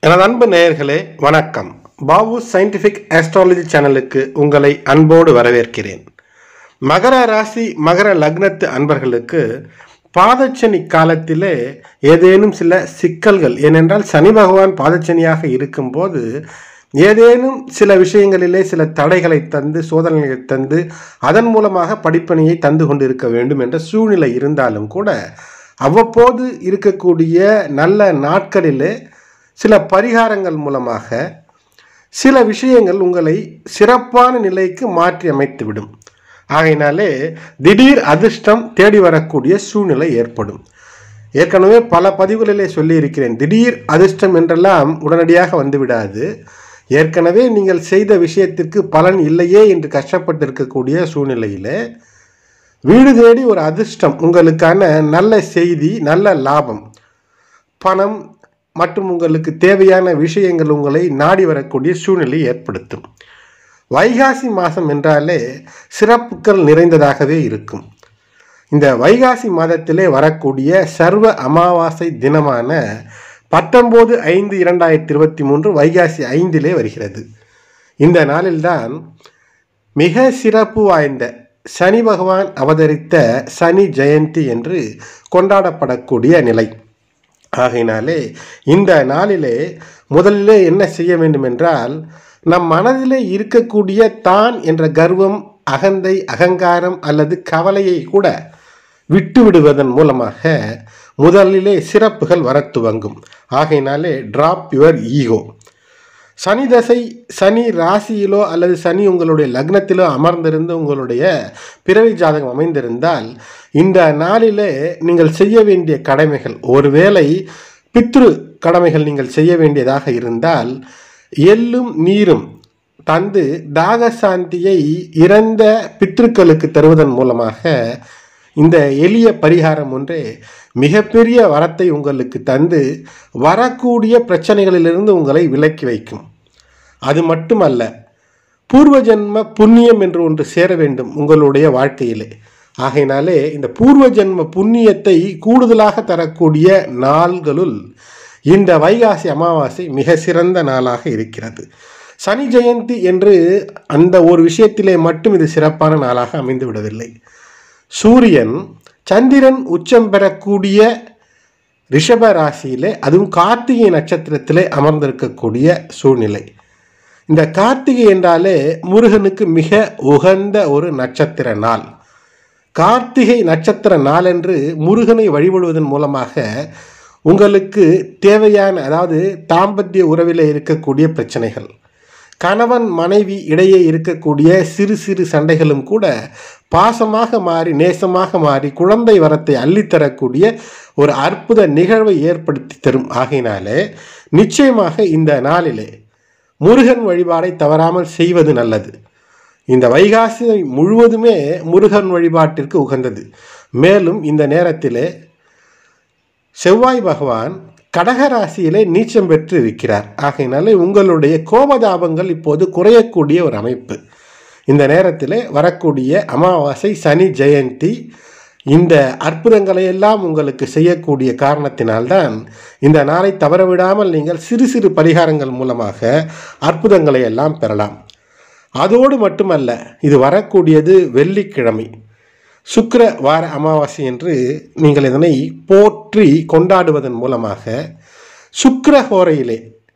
எனது அன்பு நேயர்களே வணக்கம் பாபு சயின்டிஃபிக் ஆஸ்ட்ராலஜி சேனலுக்கு உங்களை அன்போடு வரவேற்கிறேன் மகர ராசி மகர லக்னத்து அன்பர்களுக்கு பாதச்சனி காலத்திலே ஏதேனும் சில சிக்கல்கள் ஏனென்றால் சனி பகவான் பாதச்சனியாக இருக்கும்போது ஏதேனும் சில விஷயங்களிலே சில தடைகளை தந்து சோதனைகளை தந்து அதன் மூலமாக படிப்பணியை தந்து கொண்டிருக்க வேண்டும் என்ற சூழ்நிலை இருந்தாலும் கூட அவ்வப்போது இருக்கக்கூடிய நல்ல நாட்களிலே சில பரிகாரங்கள் மூலமாக சில விஷயங்கள் உங்களை சிறப்பான நிலைக்கு மாற்றி அமைத்துவிடும் ஆகையினாலே திடீர் அதிர்ஷ்டம் தேடி வரக்கூடிய சூழ்நிலை ஏற்படும் ஏற்கனவே பல பதிவுகளிலே சொல்லியிருக்கிறேன் திடீர் அதிர்ஷ்டம் என்றெல்லாம் உடனடியாக வந்துவிடாது ஏற்கனவே நீங்கள் செய்த விஷயத்திற்கு பலன் இல்லையே என்று கஷ்டப்பட்டிருக்கக்கூடிய சூழ்நிலையில் வீடு தேடி ஒரு அதிர்ஷ்டம் உங்களுக்கான நல்ல செய்தி நல்ல லாபம் பணம் மற்றும் உங்களுக்கு தேவையான விஷயங்கள் உங்களை நாடி வரக்கூடிய சூழ்நிலை ஏற்படுத்தும் வைகாசி மாதம் என்றாலே சிறப்புகள் நிறைந்ததாகவே இருக்கும் இந்த வைகாசி மாதத்திலே வரக்கூடிய சர்வ அமாவாசை தினமான பத்தொம்போது ஐந்து இரண்டாயிரத்தி இருபத்தி மூன்று வைகாசி ஐந்திலே வருகிறது இந்த நாளில்தான் மிக சிறப்பு வாய்ந்த சனி பகவான் அவதரித்த சனி ஜெயந்தி என்று கொண்டாடப்படக்கூடிய நிலை ஆகையினாலே இந்த நாளிலே முதலிலே என்ன செய்ய வேண்டும் என்றால் நம் மனதிலே இருக்கக்கூடிய தான் என்ற கர்வம் அகந்தை அகங்காரம் அல்லது கவலையை கூட விட்டு விடுவதன் மூலமாக முதலிலே சிறப்புகள் வர துவங்கும் ஆகையினாலே டிராப் யுவர் ஈகோ சனி தசை சனி ராசியிலோ அல்லது சனி உங்களுடைய லக்னத்திலோ அமர்ந்திருந்து உங்களுடைய பிறவி ஜாதகம் அமைந்திருந்தால் இந்த நாளிலே நீங்கள் செய்ய வேண்டிய கடமைகள் ஒருவேளை பித்ரு கடமைகள் நீங்கள் செய்ய வேண்டியதாக இருந்தால் எள்ளும் நீரும் தந்து தாகசாந்தியை இறந்த பித்ருக்களுக்கு தருவதன் மூலமாக இந்த எளிய பரிகாரம் ஒன்றே மிகப்பெரிய வரத்தை உங்களுக்கு தந்து வரக்கூடிய பிரச்சனைகளிலிருந்து உங்களை விலக்கி வைக்கும் அது மட்டுமல்ல பூர்வ ஜென்ம புண்ணியம் என்று ஒன்று சேர வேண்டும் உங்களுடைய வாழ்க்கையிலே ஆகையினாலே இந்த பூர்வ ஜென்ம புண்ணியத்தை கூடுதலாக தரக்கூடிய நாள்களுள் இந்த வைகாசி அமாவாசை மிக சிறந்த நாளாக இருக்கிறது சனி ஜெயந்தி என்று அந்த ஒரு விஷயத்திலே மட்டும் இது சிறப்பான நாளாக அமைந்து விடவில்லை சூரியன் சந்திரன் உச்சம் பெறக்கூடிய ரிஷப ராசியிலே அதுவும் கார்த்திகை நட்சத்திரத்திலே அமர்ந்திருக்கக்கூடிய சூழ்நிலை இந்த கார்த்திகை என்றாலே முருகனுக்கு மிக உகந்த ஒரு நட்சத்திர நாள் கார்த்திகை நட்சத்திர நாளென்று முருகனை வழிபடுவதன் மூலமாக உங்களுக்கு தேவையான அதாவது தாம்பத்திய உறவில் இருக்கக்கூடிய பிரச்சனைகள் கணவன் மனைவி இடையே இருக்கக்கூடிய சிறு சிறு சண்டைகளும் கூட பாசமாக மாறி நேசமாக மாறி குழந்தை வரத்தை அள்ளித்தரக்கூடிய ஒரு அற்புத நிகழ்வை ஏற்படுத்தி தரும் ஆகையினாலே நிச்சயமாக இந்த நாளிலே முருகன் வழிபாடை தவறாமல் செய்வது நல்லது இந்த வைகாசி முழுவதுமே முருகன் வழிபாட்டிற்கு உகந்தது மேலும் இந்த நேரத்திலே செவ்வாய் பகவான் கடகராசியிலே நீச்சம் பெற்று இருக்கிறார் ஆகையினாலே உங்களுடைய கோபதாபங்கள் இப்போது குறையக்கூடிய ஒரு அமைப்பு இந்த நேரத்தில் வரக்கூடிய அமாவாசை சனி ஜெயந்தி இந்த அற்புதங்களை எல்லாம் உங்களுக்கு செய்யக்கூடிய காரணத்தினால்தான் இந்த நாளை தவறவிடாமல் நீங்கள் சிறு சிறு பரிகாரங்கள் மூலமாக அற்புதங்களை எல்லாம் பெறலாம் அதோடு மட்டுமல்ல இது வரக்கூடியது வெள்ளிக்கிழமை சுக்கிர வார அமாவாசை என்று நீங்கள் இதனை போற்றி கொண்டாடுவதன் மூலமாக சுக்கிர ஹோரையிலே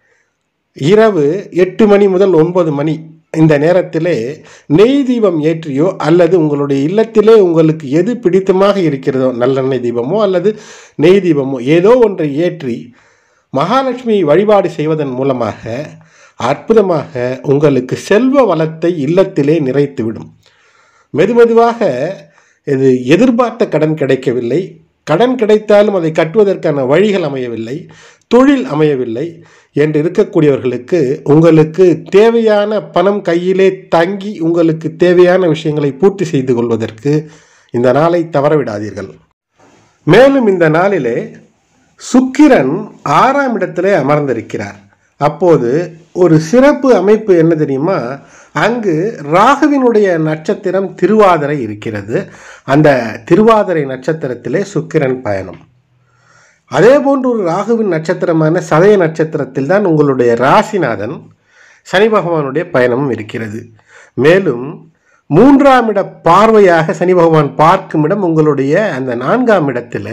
இரவு எட்டு மணி முதல் ஒன்பது மணி இந்த நேரத்திலே நெய் தீபம் ஏற்றியோ அல்லது உங்களுடைய இல்லத்திலே உங்களுக்கு எது பிடித்தமாக இருக்கிறதோ நல்லெண்ணெய் தீபமோ அல்லது நெய் தீபமோ ஏதோ ஒன்றை ஏற்றி மகாலட்சுமியை வழிபாடு செய்வதன் மூலமாக அற்புதமாக உங்களுக்கு செல்வ வளத்தை இல்லத்திலே நிறைத்துவிடும் மெதுமெதுவாக இது எதிர்பார்த்த கடன் கிடைக்கவில்லை கடன் கிடைத்தாலும் அதை கட்டுவதற்கான வழிகள் அமையவில்லை தொழில் அமையவில்லை என்று இருக்கக்கூடியவர்களுக்கு உங்களுக்கு தேவையான பணம் கையிலே தங்கி உங்களுக்கு தேவையான விஷயங்களை பூர்த்தி செய்து கொள்வதற்கு இந்த நாளை தவறவிடாதீர்கள் மேலும் இந்த நாளிலே சுக்கிரன் ஆறாம் இடத்திலே அமர்ந்திருக்கிறார் அப்போது ஒரு சிறப்பு அமைப்பு என்ன தெரியுமா அங்கு ராகுவினுடைய நட்சத்திரம் திருவாதிரை இருக்கிறது அந்த திருவாதிரை நட்சத்திரத்திலே சுக்கிரன் பயணம் அதே போன்று ஒரு ராகுவின் நட்சத்திரமான சதய நட்சத்திரத்தில் தான் உங்களுடைய ராசிநாதன் சனி பகவானுடைய பயணமும் இருக்கிறது மேலும் மூன்றாம் இட பார்வையாக சனி பகவான் பார்க்கும் இடம் உங்களுடைய அந்த நான்காம் இடத்தில்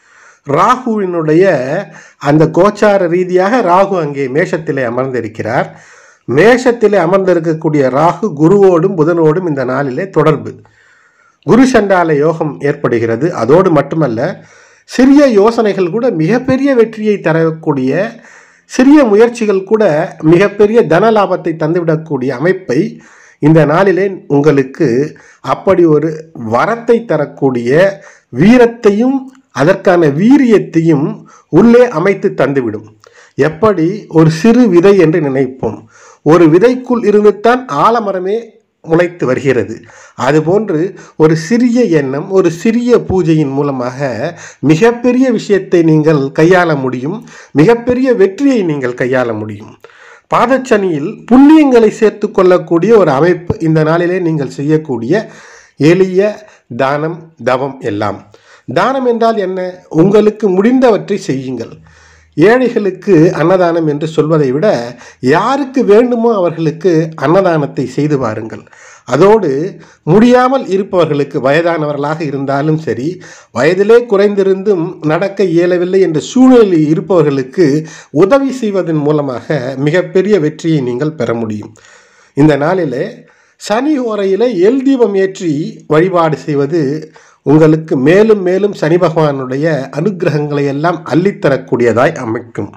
ராகுவினுடைய அந்த கோச்சார ரீதியாக ராகு அங்கே மேஷத்திலே அமர்ந்திருக்கிறார் மேஷத்திலே அமர்ந்திருக்கக்கூடிய ராகு குருவோடும் புதனோடும் இந்த நாளிலே தொடர்பு குரு சண்டால யோகம் ஏற்படுகிறது அதோடு மட்டுமல்ல சிறிய யோசனைகள் கூட மிகப்பெரிய வெற்றியை தரக்கூடிய சிறிய முயற்சிகள் கூட மிகப்பெரிய தன லாபத்தை தந்துவிடக்கூடிய அமைப்பை இந்த நாளிலே உங்களுக்கு அப்படி ஒரு வரத்தை தரக்கூடிய வீரத்தையும் அதற்கான வீரியத்தையும் உள்ளே அமைத்து தந்துவிடும் எப்படி ஒரு சிறு விதை என்று நினைப்போம் ஒரு விதைக்குள் இருந்துத்தான் ஆலமரமே முளைத்து வருகிறது அதுபோன்று ஒரு சிறிய எண்ணம் ஒரு சிறிய பூஜையின் மூலமாக மிகப்பெரிய விஷயத்தை நீங்கள் கையாள முடியும் மிகப்பெரிய வெற்றியை நீங்கள் கையாள முடியும் பாதச்சனியில் புண்ணியங்களை சேர்த்து கொள்ளக்கூடிய ஒரு அமைப்பு இந்த நாளிலே நீங்கள் செய்யக்கூடிய எளிய தானம் தவம் எல்லாம் தானம் என்றால் என்ன உங்களுக்கு முடிந்தவற்றை செய்யுங்கள் ஏழைகளுக்கு அன்னதானம் என்று சொல்வதை விட யாருக்கு வேண்டுமோ அவர்களுக்கு அன்னதானத்தை செய்து பாருங்கள் அதோடு முடியாமல் இருப்பவர்களுக்கு வயதானவர்களாக இருந்தாலும் சரி வயதிலே குறைந்திருந்தும் நடக்க இயலவில்லை என்ற சூழ்நிலையில் இருப்பவர்களுக்கு உதவி செய்வதன் மூலமாக மிகப்பெரிய வெற்றியை நீங்கள் பெற முடியும் இந்த நாளிலே சனி ஓரையில் எல் தீபம் ஏற்றி வழிபாடு செய்வது உங்களுக்கு மேலும் மேலும் சனி பகவானுடைய அனுகிரகங்களை எல்லாம் அள்ளித்தரக்கூடியதாய் அமைக்கும்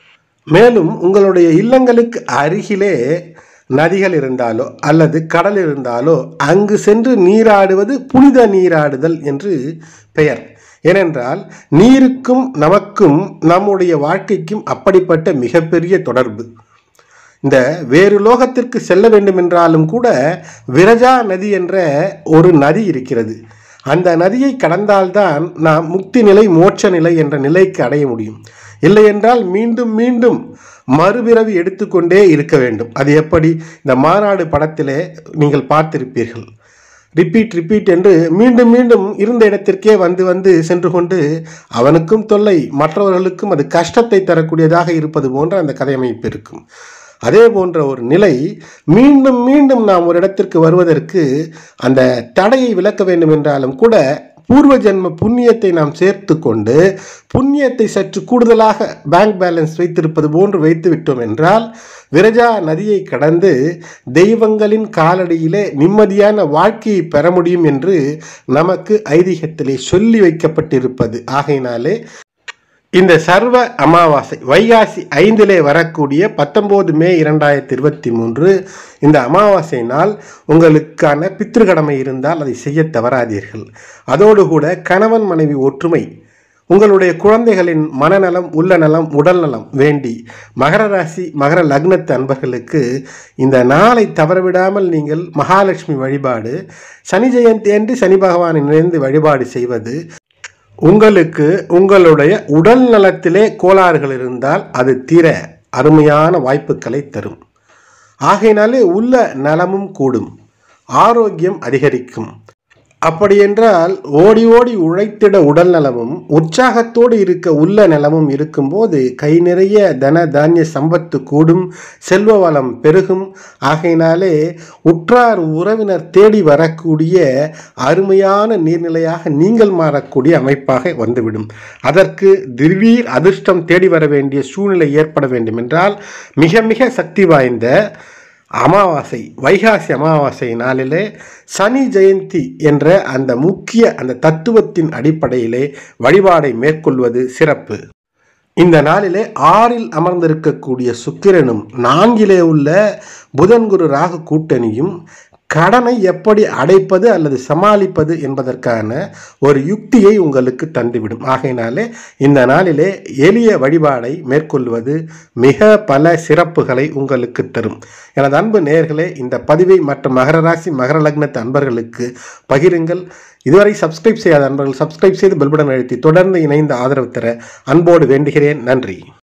மேலும் உங்களுடைய இல்லங்களுக்கு அருகிலே நதிகள் இருந்தாலோ அல்லது கடல் இருந்தாலோ அங்கு சென்று நீராடுவது புனித நீராடுதல் என்று பெயர் ஏனென்றால் நீருக்கும் நமக்கும் நம்முடைய வாழ்க்கைக்கும் அப்படிப்பட்ட மிகப்பெரிய தொடர்பு இந்த வேறு லோகத்திற்கு செல்ல வேண்டும் என்றாலும் கூட விரஜா நதி என்ற ஒரு நதி இருக்கிறது அந்த நதியை கடந்தால்தான் நாம் முக்தி நிலை மோட்ச நிலை என்ற நிலைக்கு அடைய முடியும் இல்லை என்றால் மீண்டும் மீண்டும் மறுபிறவி எடுத்துக்கொண்டே இருக்க வேண்டும் அது எப்படி இந்த மாநாடு படத்திலே நீங்கள் பார்த்திருப்பீர்கள் ரிப்பீட் ரிப்பீட் என்று மீண்டும் மீண்டும் இருந்த இடத்திற்கே வந்து வந்து சென்று கொண்டு அவனுக்கும் தொல்லை மற்றவர்களுக்கும் அது கஷ்டத்தை தரக்கூடியதாக இருப்பது போன்ற அந்த கதையமைப்பு இருக்கும் அதே போன்ற ஒரு நிலை மீண்டும் மீண்டும் நாம் ஒரு இடத்திற்கு வருவதற்கு அந்த தடையை விளக்க வேண்டும் என்றாலும் கூட பூர்வ ஜென்ம புண்ணியத்தை நாம் சேர்த்து கொண்டு புண்ணியத்தை சற்று கூடுதலாக பேங்க் பேலன்ஸ் வைத்திருப்பது போன்று வைத்து விட்டோம் என்றால் விரஜா நதியை கடந்து தெய்வங்களின் காலடியிலே நிம்மதியான வாழ்க்கையை பெற முடியும் என்று நமக்கு ஐதீகத்திலே சொல்லி வைக்கப்பட்டிருப்பது ஆகையினாலே இந்த சர்வ அமாவாசை வைகாசி ஐந்திலே வரக்கூடிய பத்தொம்போது மே இரண்டாயிரத்தி இருபத்தி மூன்று இந்த அமாவாசை நாள் உங்களுக்கான பித்ருக்கடமை இருந்தால் அதை செய்ய தவறாதீர்கள் அதோடு கூட கணவன் மனைவி ஒற்றுமை உங்களுடைய குழந்தைகளின் மனநலம் உள்ள நலம் உடல் நலம் வேண்டி மகர ராசி மகர லக்னத்து அன்பர்களுக்கு இந்த நாளை தவறவிடாமல் நீங்கள் மகாலட்சுமி வழிபாடு சனி ஜெயந்தி அன்று சனி பகவானை நினைந்து வழிபாடு செய்வது உங்களுக்கு உங்களுடைய உடல் நலத்திலே கோளாறுகள் இருந்தால் அது தீர அருமையான வாய்ப்புகளை தரும் ஆகையினாலே உள்ள நலமும் கூடும் ஆரோக்கியம் அதிகரிக்கும் அப்படியென்றால் ஓடி ஓடி உழைத்திட உடல் நலமும் உற்சாகத்தோடு இருக்க உள்ள நலமும் இருக்கும்போது கை நிறைய தன தானிய சம்பத்து கூடும் செல்வ வளம் பெருகும் ஆகையினாலே உற்றார் உறவினர் தேடி வரக்கூடிய அருமையான நீர்நிலையாக நீங்கள் மாறக்கூடிய அமைப்பாக வந்துவிடும் அதற்கு திடீர் அதிர்ஷ்டம் தேடி வர வேண்டிய சூழ்நிலை ஏற்பட வேண்டும் என்றால் மிக மிக சக்தி வாய்ந்த அமாவாசை வைகாசி அமாவாசை நாளிலே சனி ஜெயந்தி என்ற அந்த முக்கிய அந்த தத்துவத்தின் அடிப்படையிலே வழிபாடை மேற்கொள்வது சிறப்பு இந்த நாளிலே ஆறில் அமர்ந்திருக்கக்கூடிய சுக்கிரனும் நான்கிலே உள்ள புதன் குரு ராகு கூட்டணியும் கடனை எப்படி அடைப்பது அல்லது சமாளிப்பது என்பதற்கான ஒரு யுக்தியை உங்களுக்கு தந்துவிடும் ஆகையினாலே இந்த நாளிலே எளிய வழிபாடை மேற்கொள்வது மிக பல சிறப்புகளை உங்களுக்கு தரும் எனது அன்பு நேயர்களே இந்த பதிவை மற்ற மகர ராசி மகர லக்னத்து அன்பர்களுக்கு பகிருங்கள் இதுவரை சப்ஸ்கிரைப் செய்யாத அன்பர்கள் சப்ஸ்கிரைப் செய்து பெல்படன் அழுத்தி தொடர்ந்து இணைந்து ஆதரவு தர அன்போடு வேண்டுகிறேன் நன்றி